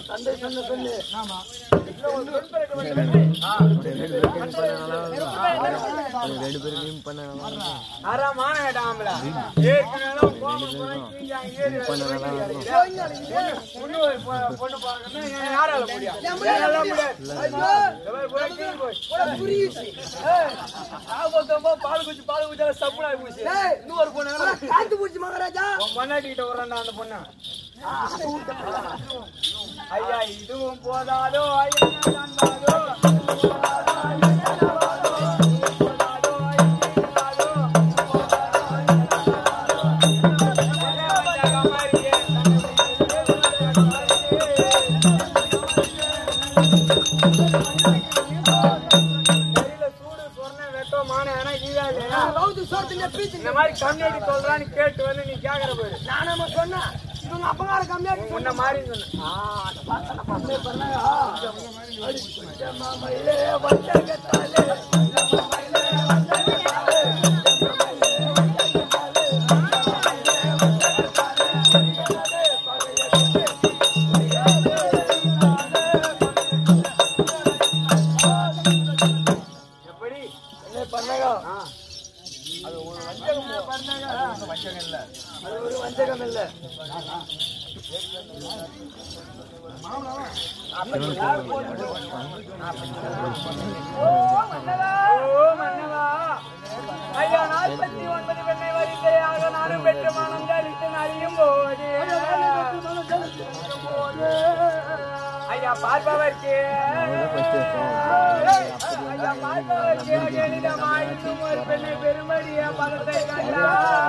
தந்தை சொன்ன சொல்லு ஆமா ரெண்டு பேரும் பண்ண அறமான வேண்டாம்ல ஏற்கனவே கோபம் போய் கீழே ஏறி பொண்ணு ஒரு பொ- பொண்ணு பார்க்கணும்னா யாரால முடியும் என்னால முடியாது இந்த மாதிரி போய் கீழே போய் புரியுது ஆபத்தமா பால் குச்சி பால் குச்சால சப்புனாய் பூசி ஏய். இன்னொரு பொண்ணு காத்து பூச்சி மகாராஜா உன் பொண்டாட்டி கிட்ட வர்றான்டா அந்த பொண்ணு ஐயா இதுவும் போதாதோ ஐயா நந்தாதோ சூடு சொன்ன வெட்டமான ஆனா ஈழாது ரவுது சோத்துல பீச்சு இந்த மாதிரி கம்யூனிட்டி சொல்றான்னு கேட்டு வந்து நீ கேக்குற போயிரு நானே சொன்னேன் இவங்க அப்பகார கம்மியா முன்ன மாதிரி சொன்ன எப்படி பண்ணகா ஆ. அது ஒரு வஞ்சகம் பண்ணாங்க வஞ்சகம் இல்ல அது ஒரு வஞ்சகம் இல்ல ஓ மன்னவா ஐயா நாற்பத்தி ஒன்பது பெண்ணை வரிசையாக நானும் பெற்று மனம் கழித்து அறியும் போது ஐயா பார்ப்பவர்க்கு ஐயா பார்ப்பவர்க்கு எளிதமாயிருக்கும் ஒரு பெண்ணை பெருமடிய பதத்தை கண்டா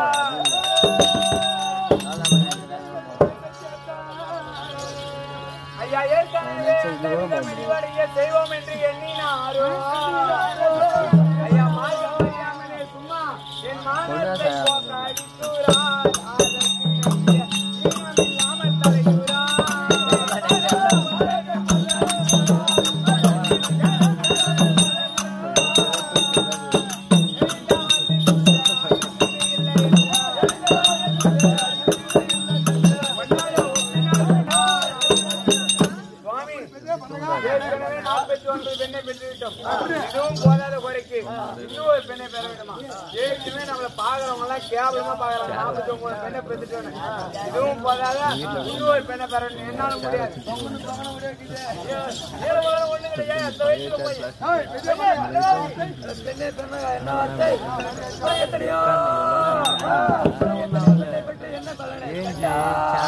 ஐயா ஏற்கனவே அந்த விதிவடைய செய்வோம் என்று எண்ணினாரோ ஐயா மார்க்கம் அறியாமலே சும்மா என் மானத்தை போக்க அடித்துறார் அதற்கு ஈனம் இல்லாமல் தலையுறார் சுவாமி ஏற்கனவே நாற்பத்தி ஒன்பது பெண்ணை பெற்றுவிட்டோம் இதுவும் போதாத குறைக்கு இன்னும் ஒரு பெண்ணை பெற வேண்டுமா ஏற்கனவே நம்மள பாக்குறவங்க எல்லாம் கேவலமா பாக்குறாங்க நாற்பத்தி ஒன்பது பெண்ணை பெற்றுட்டோம் இதுவும் போதாத இன்னும் ஒரு பெண்ணை பெற வேண்டும் என்னால முடியாது ஏழு உலகம் ஒண்ணு கிடையாது அந்த வயசுல போய் பெண்ணே பெண்ணகா என்ன வார்த்தை எத்தனையோ என்ன பலனை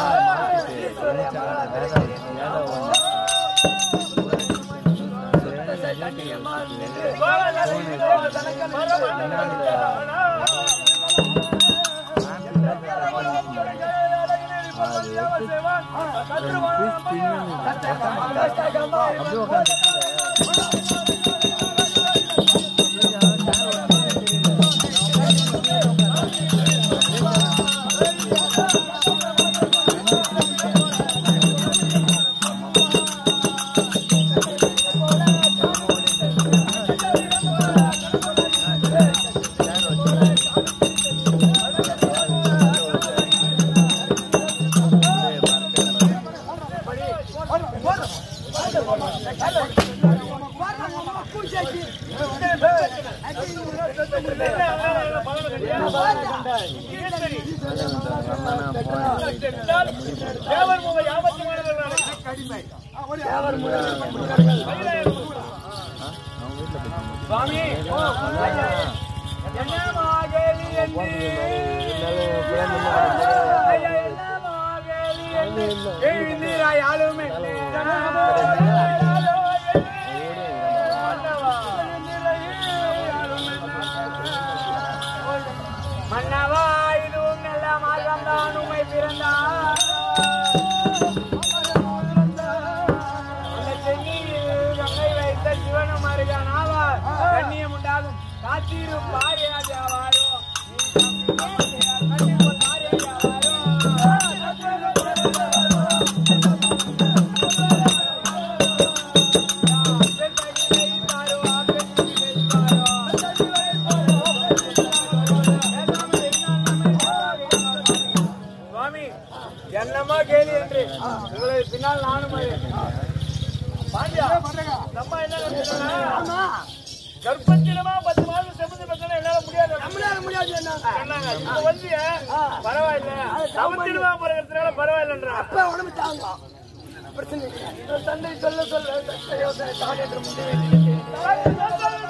தேவர் மூவ யாபத்து மாணவர்கள் கடிமை சுவாமி என்னமாகேலி என்று ஐயா, என்னமாகேலி என்று எழுந்திராய் ஆளும் என்னே. மன்னவா இதுவும் நல்ல மார்க்கம் தான் உண்மை பிறந்தார் அந்த சென்னியில் கங்கை வைத்த சிவனும் அருகான் ஆவார் கண்ணியம் உண்டாகும் காத்திரும் பாரியாது ஆவாரோ சுவாமி என்னமா கேள்வி என்று உங்களை அது பின்னால் நானும் அது. பாண்டியா நம்ம என்ன நினைச்சோம்னா, கர்ப்பத்திலமா பத்து மாதம் செமுந்து பெற்றா என்னால முடியாது நம்மளால முடியாது என்ன சொன்னாங்க. இப்ப வந்து பரவாயில்ல சமத்திடுமா பிறகுறதுனால பரவாயில்லன்றான் அப்ப உடம்பு தாங்கும் பிரச்சனை இல்லை. இந்த தந்தை சொல்ல சொல்ல தந்தை யோசனை தான் என்று முன்னே வேண்டியது.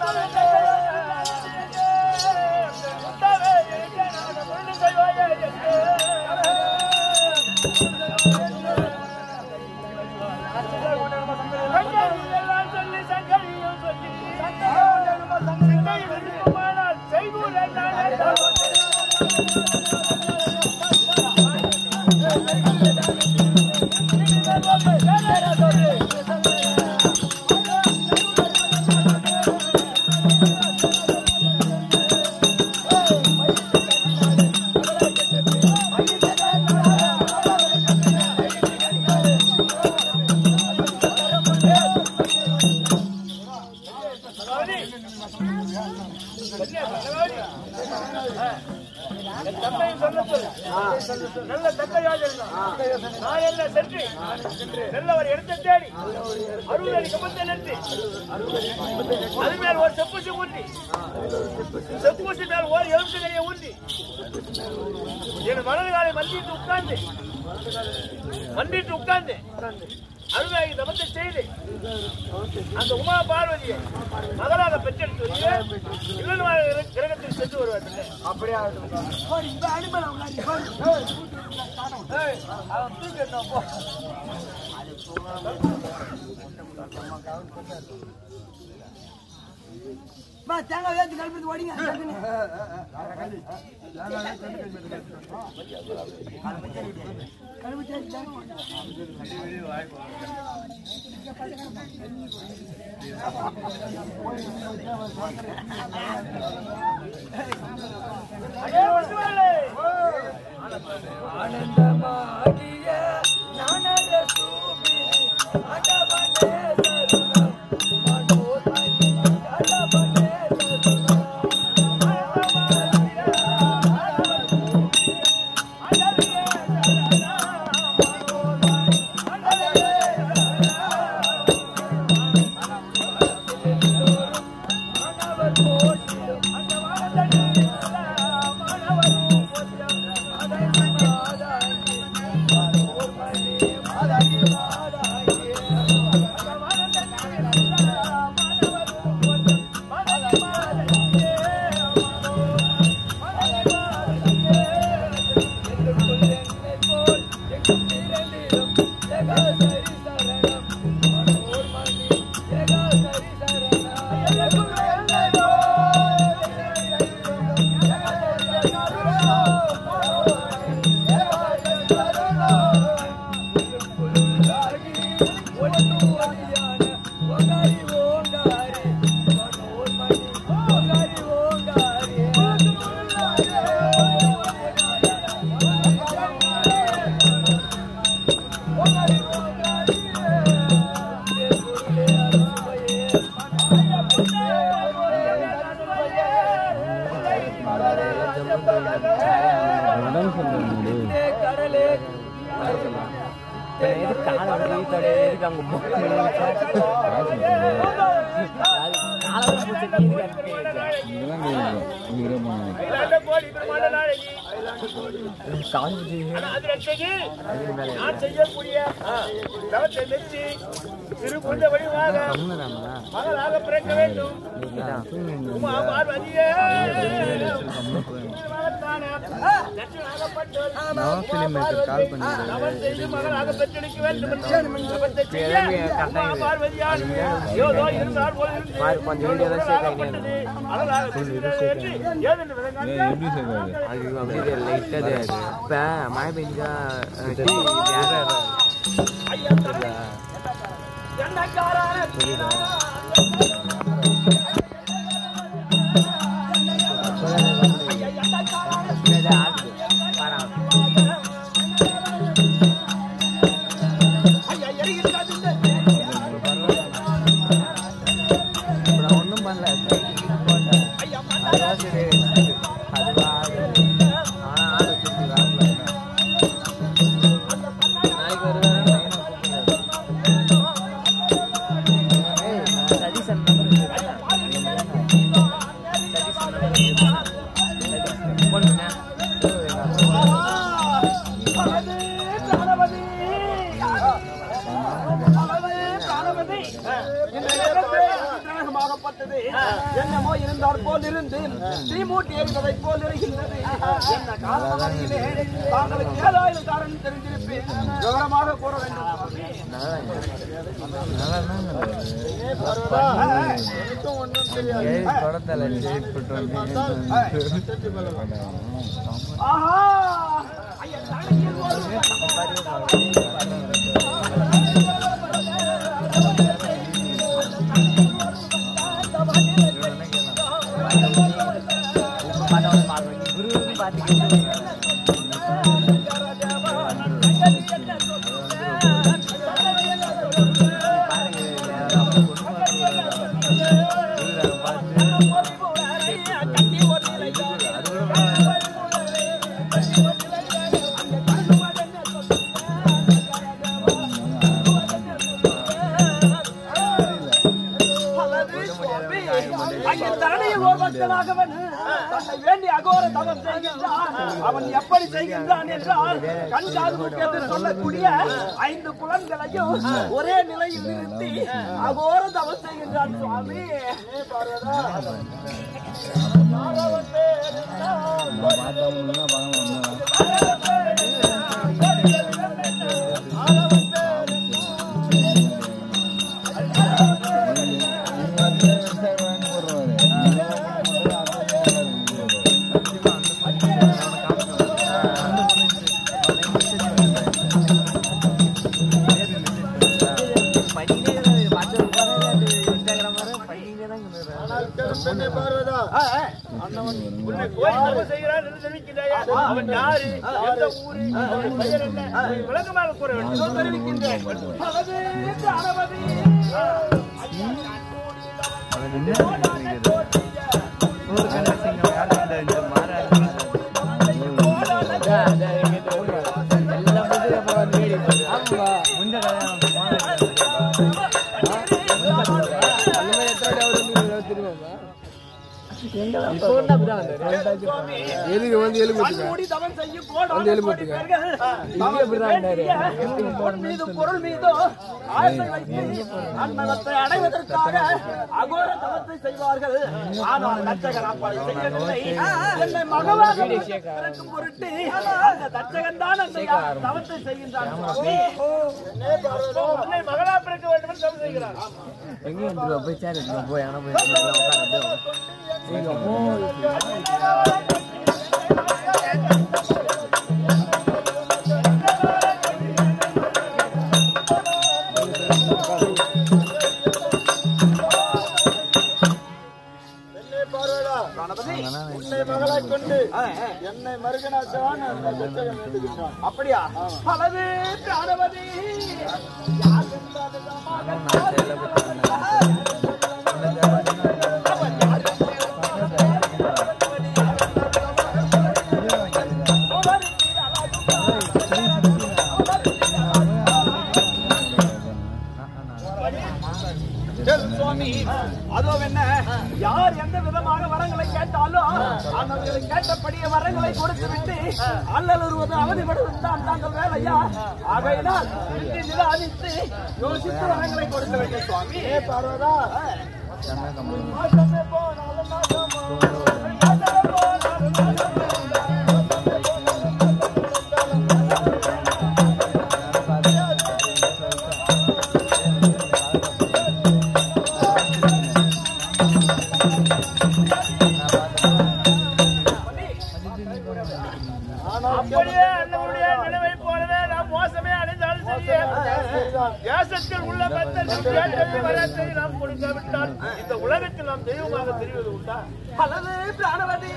நல்ல தந்தையாக இருந்தான் நான் என்ன சென்று நல்ல ஒரு இடத்தை தேடி அறுபது அடி கம்பத்தை நிறுத்தி அது மேல் ஒரு செப்பூசி ஊற்றி செப்பூசி மேல் ஒரு எலும்பு கரையை ஊற்றி என் வலது காலை மண்டிட்டு உட்கார்ந்து மண்டிட்டு உட்கார்ந்து அருளாகி தபத்தை செய்து அந்த உமா பார்வதியை மகளாக பெற்றெடுத்து வந்து இல்லைன்னு கிரகத்தில் சென்று வருவார் அப்படியே போடி, இப்ப அனுப்பலாம் உட்காரு, போடி. வா, தேங்காய் ஏத்தி கழுப்பிட்டு ஓடிங்க, டக்குன்னு. கழுப்பிட்டு ஏத்தி தேங்காய். ஆனந்தமாகிய ஞானத சூபினி அடவனே தருணம் மனோதனி அடவனே தருணம் மனவர் போற்றிடும் அடவனே மனவர் போற்றிடும் அதனை மாதாங்கி மனோர் மணி மாதாங்கி மாதாங்கி உடம்பு சொல்லுங்க கடலே காலை வலி தொடைய எதுக்கு அங்க போய் காலை வலி பிடிச்சி இதெல்லாம் கேட்கும் வீரமான கோடி பெருமான நாளைக்கு கால் பிடிச்சி அது ரட்சகி நான் செய்யக்கூடிய தவத்தை மெச்சி சிறு குழந்தை வடிவாக கம்முதாமா மகளாக பிறக்க வேண்டும் உமா பார்வதியே மகத்தான லட்சுமணாகப்பட்டோர் கால் பண்ணி அவன் செய்து மகளாக பெற்றெடுக்க வேண்டும் என்று ஜெபத்தை செய்ய உமா பார்வதியால் ஏதோ இருந்தால் போல இருந்து பாரு, கொஞ்சம் வீடியோ தான் shake ஆகினே மகளாகப்பட்டது. மகளாக பெற்றெடுக்கிறது என்று ஏதென்று விளங்காது. எப்படி சொல்றாரு அது அப்படியே லைட்டாக அது இப்போ மழை பெஞ்சா டிவி வேற ஐயா தலை. எண்ணக்காரான தீனானா. ஐயா எண்ணக்காரான ஐயா எரிகின்றது ஒன்றும் பண்ணல போட்டேன் ஐயா அதுதான் சரி அதுவா ஆனால் ஆள் வச்சிருக்கு நாளைக்கு வருவாங்க இந்த இடத்தே தியாகமாகப்பட்டது என்னமோ இருந்தார் போல் இருந்து தீமூட்டி எறிவதை போல் இருக்கின்றது என்ன காரணமாகிலே தாங்களுக்கு ஏதாயிரம் காரணம் தெரிந்திருப்பேன் விவரமாக கூற வேண்டும் சுவாமி. ஆஹா ஐயா தலையில் ஒரு அல்லது சுவாமி, அங்கே தரணியில் ஒரு பக்தனாகவன் தன்னை வேண்டி அகோர தவம் செய்கின்றான் அவன் எப்படி செய்கின்றான் என்றால் கண்கால் என்று சொல்லக்கூடிய ஐந்து புலன்களையும் ஒரே நிலையில் நிறுத்தி அகோர தவம் செய்கின்றான் சுவாமி உன்னை கோரி தவம் செய்கிறான் என்று தெரிவிக்கிறாயா? அவன் யாரு எந்த ஊரு அவன் பெயர் என்ன அதை விளக்கமாக கூற வேண்டும் தெரிவிக்கின்றேன் அல்லது அனவதி எதுக்கு வந்து எலும்பு கண்மூடி தவம் செய்யும் கோடான கோடி பேர்கள் தமக்கு வேண்டிய பொன் மீதும் பொருள் மீதும் ஆசை வைத்து அன்னவத்தை அடைவதற்காக அகோர தவத்தை செய்வார்கள் ஆனால் தச்சகர் அப்படி செய்யவில்லை என்னை மகவாக பிறக்கும் பொருட்டு அந்த தச்சகன் தான் அந்த தவத்தை செய்கின்றான் சுவாமி. உன்னை மகளா பிறக்க வேண்டும் என்று தவம் செய்கிறான் எங்க போய் சேர் போய் ஆனா போய் உன்னை மகளாய் கொண்டு என்னை மருகனாக்குவான் அப்படியா பலது பிராணவதி யார் சுவாமி அதோ என்ன யார் எந்த விதமாக வரங்களை கேட்டாலும் அவர்களை கேட்டபடியே வரங்களை கொடுத்து விட்டு அல்லலுறுவது அவதிப்படுவது தான் தாங்கள் வேலையா ஆகையினால் விட்டு நிதானித்து யோசித்து வரங்களை கொடுக்க வேண்டும் சுவாமி பார்வதா அப்படியே அண்ணனுடைய நினைவை போலவே நாம் மோசமே அடைந்தாலும் சரி தேசத்தில் உள்ள பக்தர்கள் கேட்டதை வரத்தை நாம் கொடுக்காவிட்டால் இந்த உலகத்தில் நாம் தெய்வமாக தெரிவது உண்டா அல்லது பிராணவதி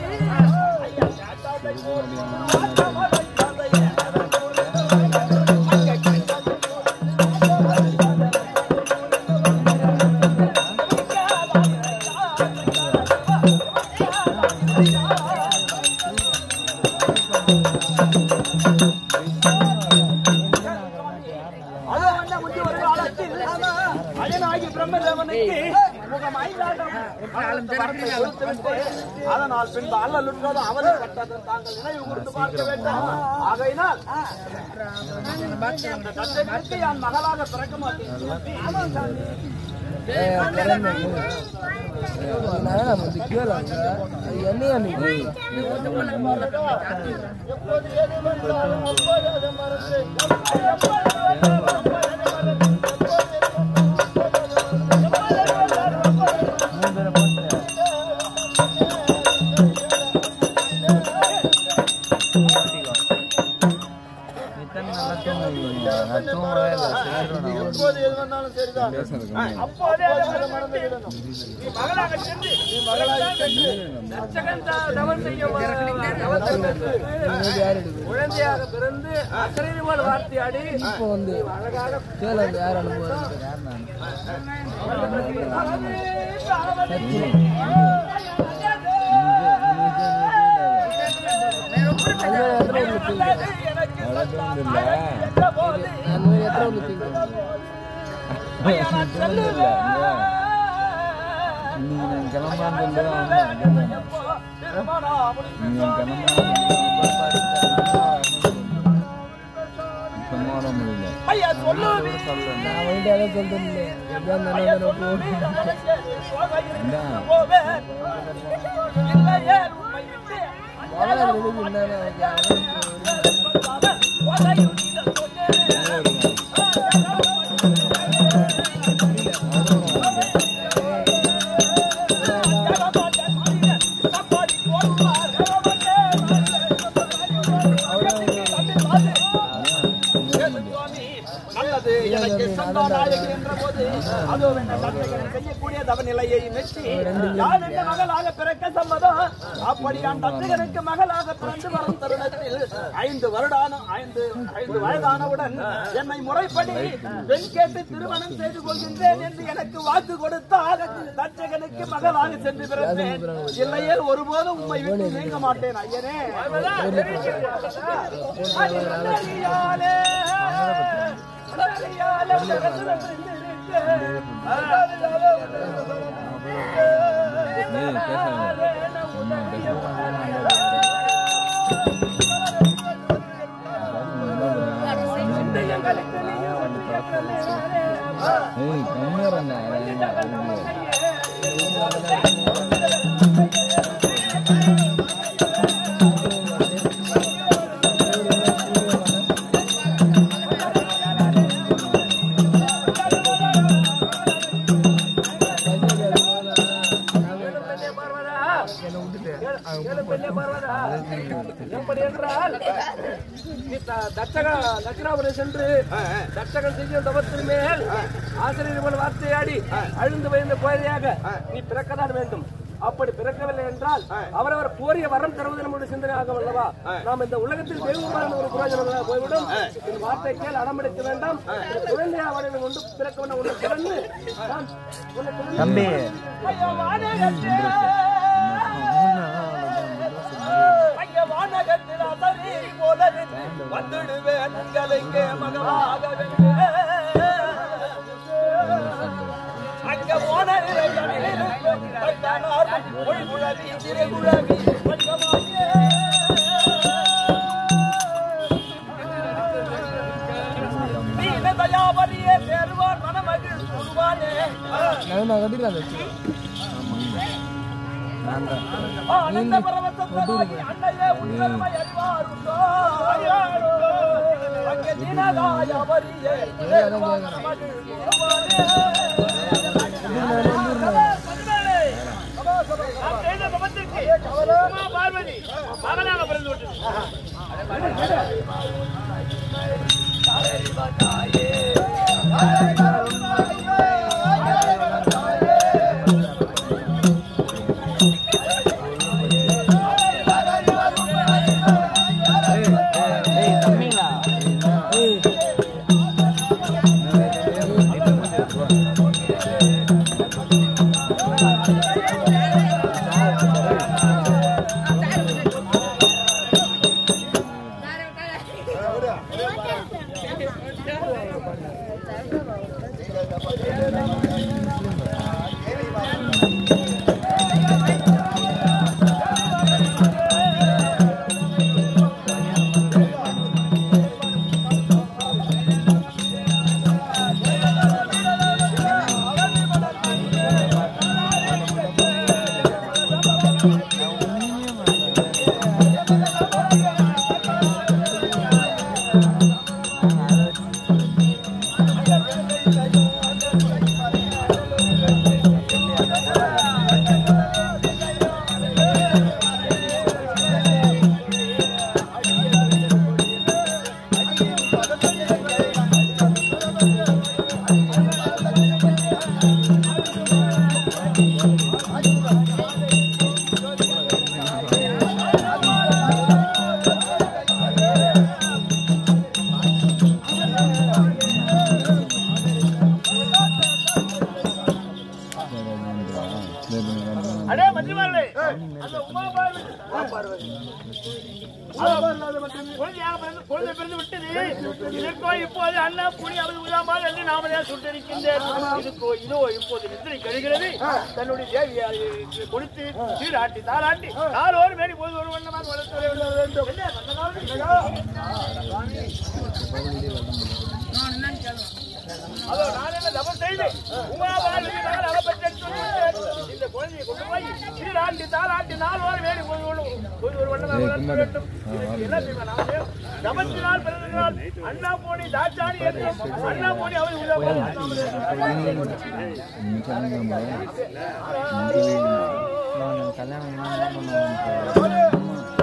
அதோ வந்த முந்தி ஒரு காலத்தில் அயனாகி பிரம்மதேவனுக்கு முகம் ஐந்தாண்டம் வரத்தை கொடுத்துவிட்டு, அதனால் பின்பு அல்லலுற்றதும் அவனை பட்டதும் தாங்கள் நினைவு கூர்ந்து பார்க்க வேண்டும் ஆகையினால் இந்த தந்தைக்கு என் மகளாக பிறக்க மாட்டேன் ஆமாம் சாமி. எப்போது எது வந்தாலும் அப்போது அதை மறந்து எப்போது எது வந்தாலும் சரிதான் அப்போதே அதை மறந்து விடணும் நீ மகளாக சென்று நீ மகளாக சென்று தச்சகன் த- தவம் செய்ய வ- தவத்தை பெற்று, குழந்தையாக பிறந்து அசரீரி போல் வார்த்தையாடி இப்போ வந்து அழகாக ஐயா சொல்லுவி போவேன் இல்லையே உண்மை விட்டு நல்லது எனக்கு சந்தாநாயகி என்ற போது அதோ என்ற தந்தைகள் செய்யக்கூடிய தவநிலையை மெச்சி யார் என்ற மகளாக பிறக்க சம்மதம் அப்படி நான் தந்தைகளுக்கு மகளாக பிறந்து வரும் தருணத்தில் ஐந்து வருடான ஐந்து ஐந்து வயதானவுடன் என்னை முறைப்படி பெண் கேட்டு திருமணம் செய்து கொள்கின்றேன் என்று எனக்கு வாக்கு கொடுத்தால் தச்சகனுக்கு மகளாக சென்று பிறப்பேன் இல்லையே ஒருபோதும் உண்மை விட்டு நீங்க மாட்டேன் ஐயனே அடியாலே, அடியாலே உலகத்தில் எப்படி என்றால் நீ த- தட்சக தட்சிணாபுரம் சென்று தட்சகன் செய்யும் தவத்தின் மேல் ஆசிரியர் போல வார்த்தையாடி அழுந்து வைந்த குழந்தையாக நீ பிறக்கத்தான் வேண்டும் அப்படி பிறக்கவில்லை என்றால் அவரவர் கோரிய வரம் தருவது நம்முடைய சிந்தனை ஆகும் அல்லவா நாம் இந்த உலகத்தில் தெய்வமான ஒரு புரோஜனங்களாக போய்விடும் இந்த வார்த்தை கேள் அடம்பிடிக்க வேண்டாம் இந்த குழந்தையா அவர்களை கொண்டு பிறக்க வேண்டும் உன்னை பிறந்து நாம் உன்னை பிறந்து- தம்பி. ஐயா, வானகத்தே. ஐயா, வானகத்தில் அசரி போல நின்று வந்துடுவேன் உங்களுக்கு மகளாக அங்க போன மொழிகுழவி திருகுழவி பஞ்சமாயே நீன தயாபரியே பேருவான் மனமகிழ் சொல்வானே ஆனந்த பரவசத்தனாகி அன்னையே உன்னதமை அறிவாருண்டோ அறிவாருண்டோ அங்கே தினதாயபரியே பேருவான் மனமகிழ் சொல்வானே நாம் செய்த தவத்திற்கு உமா பார்வதி மகனாக பிறந்து விட்டது Thank you. குழந்தையாக பிறந்து குழந்தை பிறந்து விட்டது இதற்கோ இப்போது அண்ணா புனி அவள் உதாமல் என்று நாமளே சுட்டரிக்கின்றேன் இதுக்கோ இதோ இப்போது நித்திரை கழிகிறது தன்னுடைய தேவியாரை கொடுத்து சீராட்டி தாராட்டி நாளோடு மேடி போது ஒரு வண்ணமாக வளர்த்து வர வேண்டும் என்ன அதோ நான் என்ன தவறு செய்தேன் உமாபாரதி மகள் அவப்பட்ட இந்த குழந்தையை கொண்டு போய் சீராட்டி தாராட்டி நாளோடு மேடி போது ஒரு போது ஒரு வண்ணமாக வளர்த்து வேண்டும் இதுக்கு என்ன செய்வேன் நான் செய்வேன்? தவத்தினால் பிறந்த நாள் அண்ணா போனி தாச்சாணி என்றும் அண்ணா போனி அவள் உள்ள கல்யாணம் பண்ணுவாங்க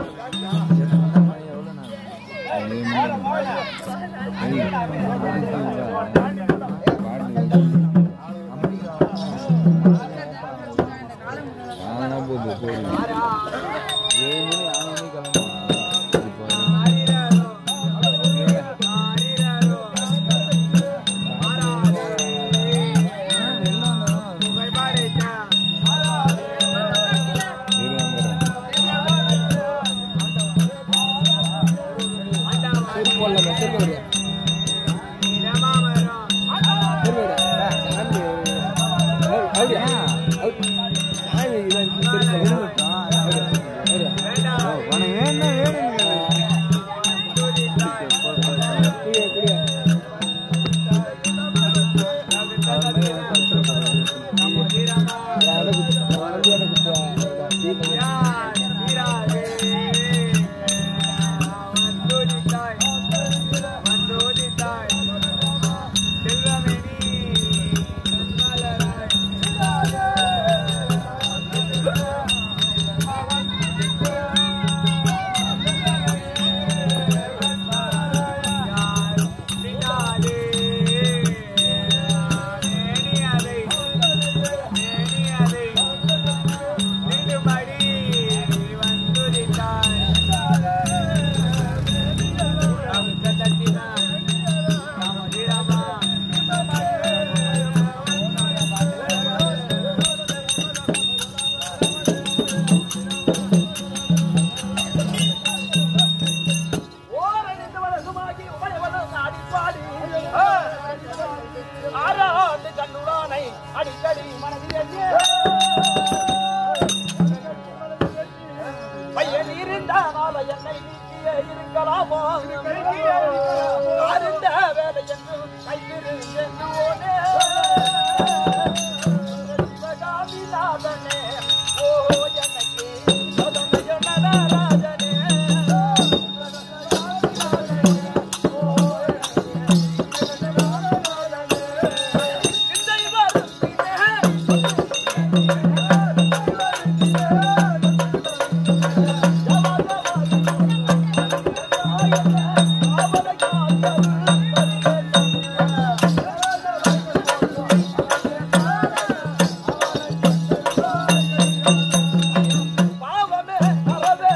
ஆனா போகுது போகுது ஏழு ஆனா கிளம்பும் இப்போ செருப்பு போடலாமா செருப்பு விடு செருப்பு விடு சாமி ஏய், அப்படியா? அப்படி. சாமி இதான் செருப்பு போடலாம். அப்படியா? அப்படியா? குடியா, குடியா. யாரை குத்து- யாரை குத்துவா? ஓரணிந்து வழங்குமாகி உமையவளும் அடிப்பாடி. ஆ. ஆறாண்டு கண்ணுடானை அடிக்கடி மனதில் எண்ணி. பையன் இருந்தானால என்னை நீக்கியே இருக்கலாமோ அறிந்த வேலை என்று கைத்திருந்தோனே சிவகாமிநாதனே ஓ எனக்கு சதனய நடராஜனே பாவமே அறவே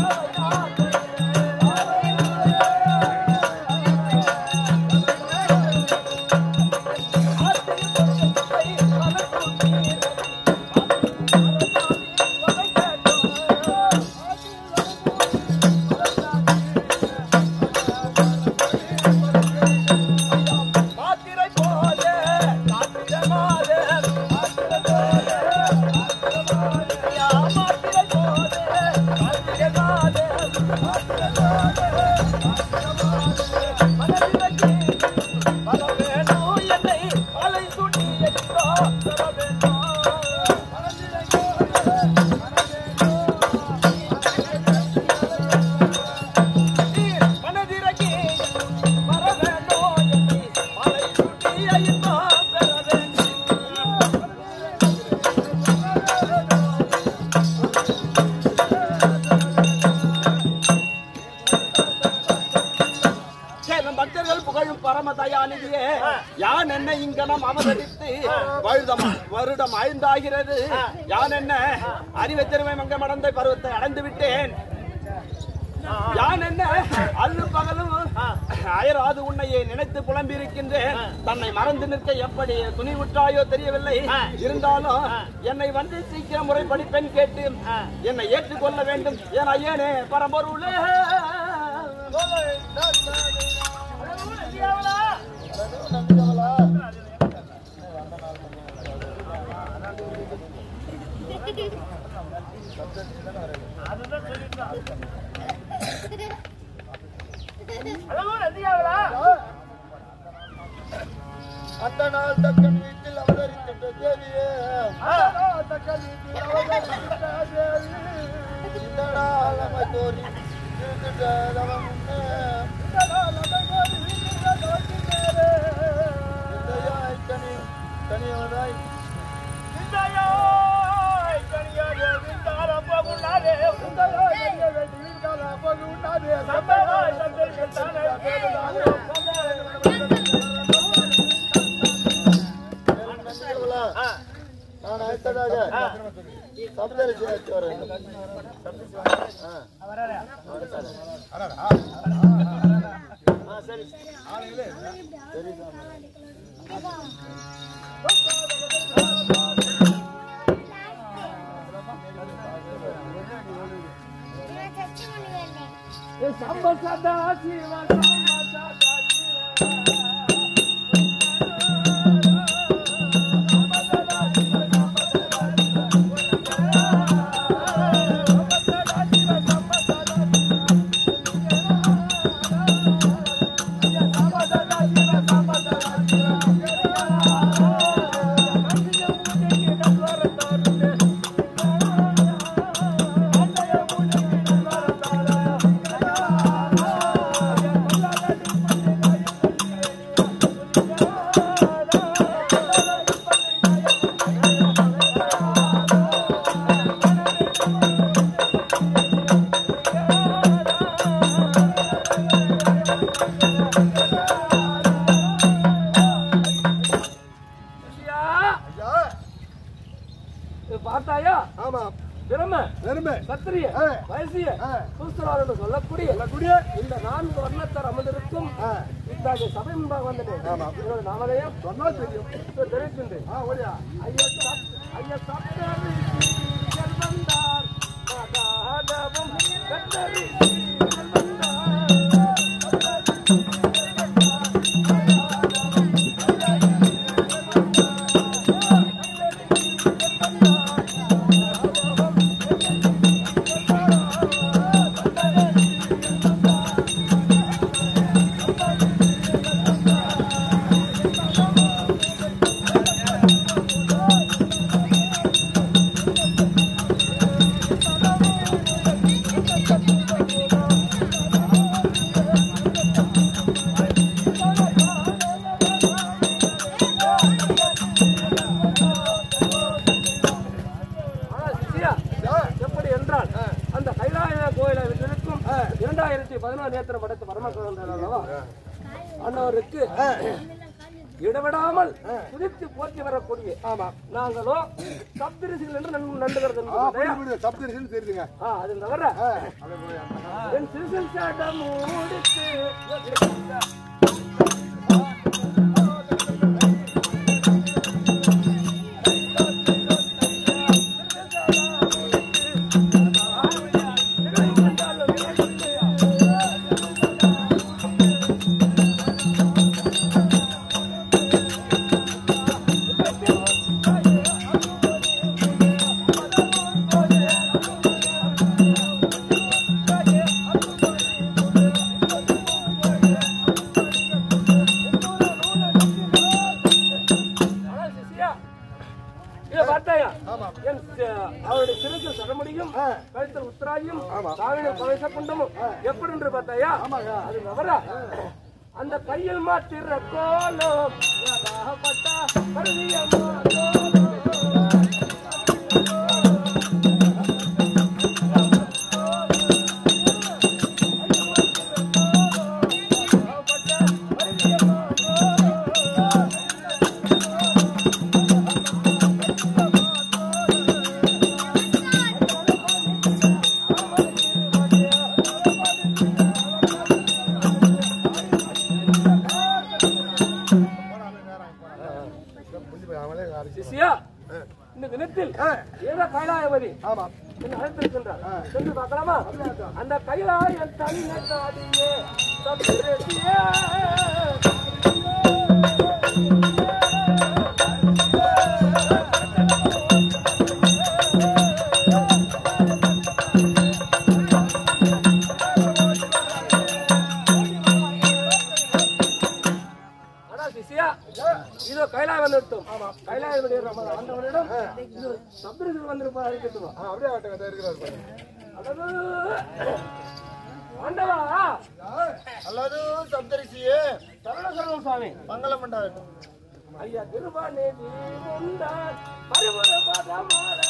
மாத்திரை போதே மாத்திரை மாதே மாத்திரை போதே ஐயா மாத்திரை போதே மாத்திரை மாதே மாத்திரை போதே மனதிலக்கி வரவேணோ என்னை அலை சுட்டி எட்டோ வரவேணோ மனதிலக்கி மனதிலக்கி வரவேணோ என்னை அலை சுட்டி எட்டோ வரவேணோ சேலம் பக்தர்கள் புகழும் பரமதயாநிதியே யான் என்ன இங்கனம் அவதரித்து வருடம் வருடம் ஐந்தாகிறது யான் என்ன அறிவை திறமை மங்க மடந்தை பருவத்தை அடைந்து விட்டேன் யான் என்ன அல்லு பகலும் அயராது உன்னையே நினைத்து புலம்பி இருக்கின்றேன் தன்னை மறந்து நிற்க எப்படி துணிவுற்றாயோ தெரியவில்லை இருந்தாலும் என்னை வந்து சீக்கிரம் முறைப்படி பெண் கேட்டு என்னை ஏற்றுக்கொள்ள வேண்டும் என ஐயனே பரம்பொருளே அந்த நாள் தக்கன் வீட்டில் அவதரித்த தேவியே தக்கன் வீட்டில் அவதரித்த தேவி இந்த நாள் அமை தோறி இருந்துட்ட தவம் உண்ணே. இந்த நாள் அமை தோறி இருந்துட்ட தவத்தின் மேலே. சிந்தையாய் கனி கனியவனாய் சிந்தையாய் கனியவே விழுந்தால் அப்போது உண்ணாதே. சந்தையாய் சந்தைகள் தானே நான் அடுத்ததாக சப்தரிசி ஆச்சு வரேன் சரி சரி சம்ப சதா சிவ சம்ப சதா ஐயா, ஐயா இது பார்த்தாயா ஆமா பிரம்ம வெறுமை சத்திரிய ஆ. வயசிய ஆ. சூஸ்திரார் என்று சொல்லக்கூடிய சொல்லக்கூடிய இந்த நான்கு வர்ணத்தார் அமர்ந்திருக்கும் ஆ. இத்தகைய சபை முன்பாக வந்தேன் ஆமா. என்னோட நாமதயம் சொன்னா தெரியும் தெரிவிக்கின்றேன் ஆ ஓடியா ஐயா சப்- ஐயா சப்தரி செல்வந்தார் மகாதவும் கத்தரி ஆனால் சிசியா, எப்படி என்றால் அந்த கைலாய கோயிலை விட்டிருக்கும் இரண்டாயிரத்தி பதினாறு நேத்திரம் படைத்த பரமக்கடல் அல்லவா அன்னவருக்கு இடவிடாமல் துதித்து போற்றி வரக்கூடிய ஆமா நாங்களோ சப்தரிசிகள் என்று நன்- நண்டுகிறது என்பது சப்தரிசின்னு தெரியுதுங்க ஆ, அது தவிர என் சிறுசில் சாட்டம் மூடித்து ஆனால் சிசியா, இதை பார்த்தாயா? என் சி- அவருடைய சிறுக்கு சடமுடியும் கழுத்தில் உத்தராயும் தாவின பவச குண்டமும் எப்படி என்று பார்த்தாயா அது தவறா அந்த கையில் மாத்திர கோலம் ஏதாகப்பட்ட கருதிய கோலம். சிசியா இந்த தினத்தில் ஏதோ கைலாயபதி என்னை அழைத்திருக்கின்றார் சென்று பார்க்கலாமா அந்த கைலாயம் தன்னை தாடியே சப்தரிசியே அடா சிஷ்யா, இதோ கைலாயம் வந்துவிட்டோம். கைலாயனுடைய ரம- ஆண்டவனிடம் இது சப்தரிஷிகள் வந்திருப்பார் இருக்கட்டுமா? அப்படியே ஆட்டங்க இருக்கிறார் பாருங்க. அதாவது, ஆண்டவா அல்லது சப்தரிசியே சரணசரணம் சுவாமி மங்களம் உண்டாகட்டும் ஐயா திருவானே தீமுண்டார் பரிபுர பதமால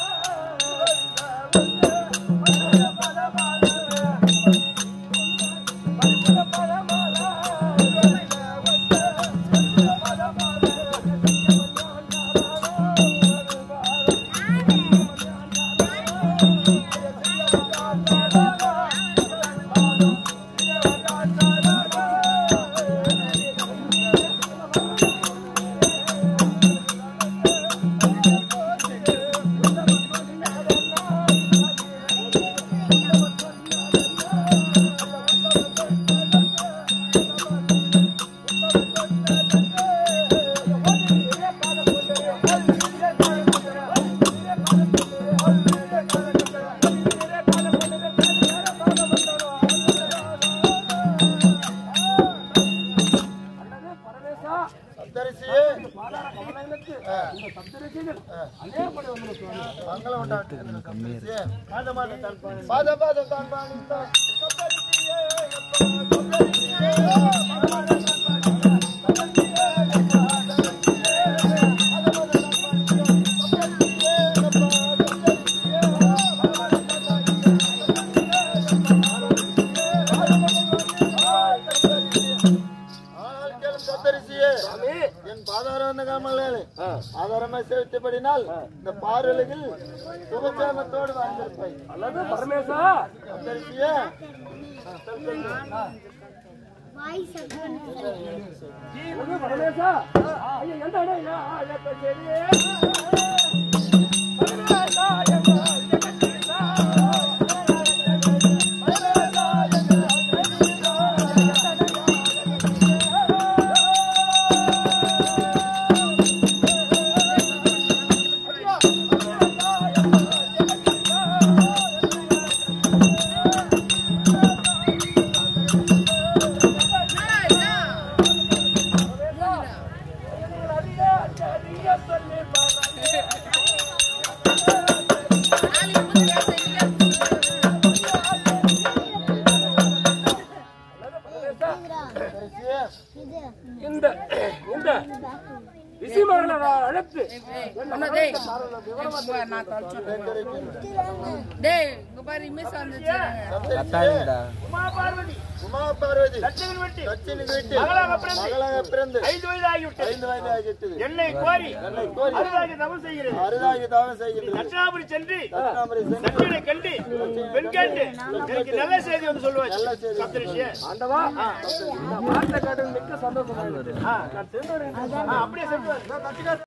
பரிபுர பதமால பரிபுர பதமால பரிபுர பதமால அல்லது பரமேசா சப்தரிசியே பாதாள கமலங்களுக்கு இந்த சப்தரிஷிகள் அதே படி வந்து சுவாமி மங்களம் உண்டாகட்டும் சப்தரிசியே பாத பாத தான் பாணி பாத பாத தான் பாணி சப்தரிசியே சப்தரிசியே ஆனால் கேளும் சப்தரிசியே என் பாதாரம் காமலே ஆதாரமா செலுத்தப்படினால் இந்த பார்வலையில் சுகசேமத்தோடு வாழ்ந்திருப்பாய் அல்லது பரமேசா சப்தரிசியே அல்லது பரமேசா ஐயா எந்த இடம் ஐயா ஐயப்ப செடியே பரமேசா எங்க ஐயப்ப செடியா பரமேசா எங்க சப்தரிசியே இந்த இந்த ரிஷிமகளை நான் அழைத்து டேய் இங்க பாரு இமேஜ் வந்துச்சு சப்தரிசியே உமா பார்வதி உமா பார்வதி லட்சுமி வெட்டி கட்சியின் வீட்டில் மகளாக பிறந்து மகளாக பிறந்து ஐந்து வயதாகிவிட்டது ஐந்து வயது ஆகிவிட்டது என்னை கோரி என்னை கோரி அருளாகி தவம் செய்கிறது அரிதாகி தானம் செய்கின்றது தட்சிணாபுரி சென்று தட்சிணாபுரி சென்று சட்டியனை கண்டு பெண் கேட்டு எனக்கு நல்ல செய்தி வந்து சொல்லுவார் நல்ல செய்தி. சப்தரிஷியே ஆண்டவா இந்த வார்த்தை கேட்டு மிக்க சந்தோஷமா இருக்கு. ஆ, நான் சென்று வருகிறேன். ஆ, அப்படியே சென்று வருகிறேன்.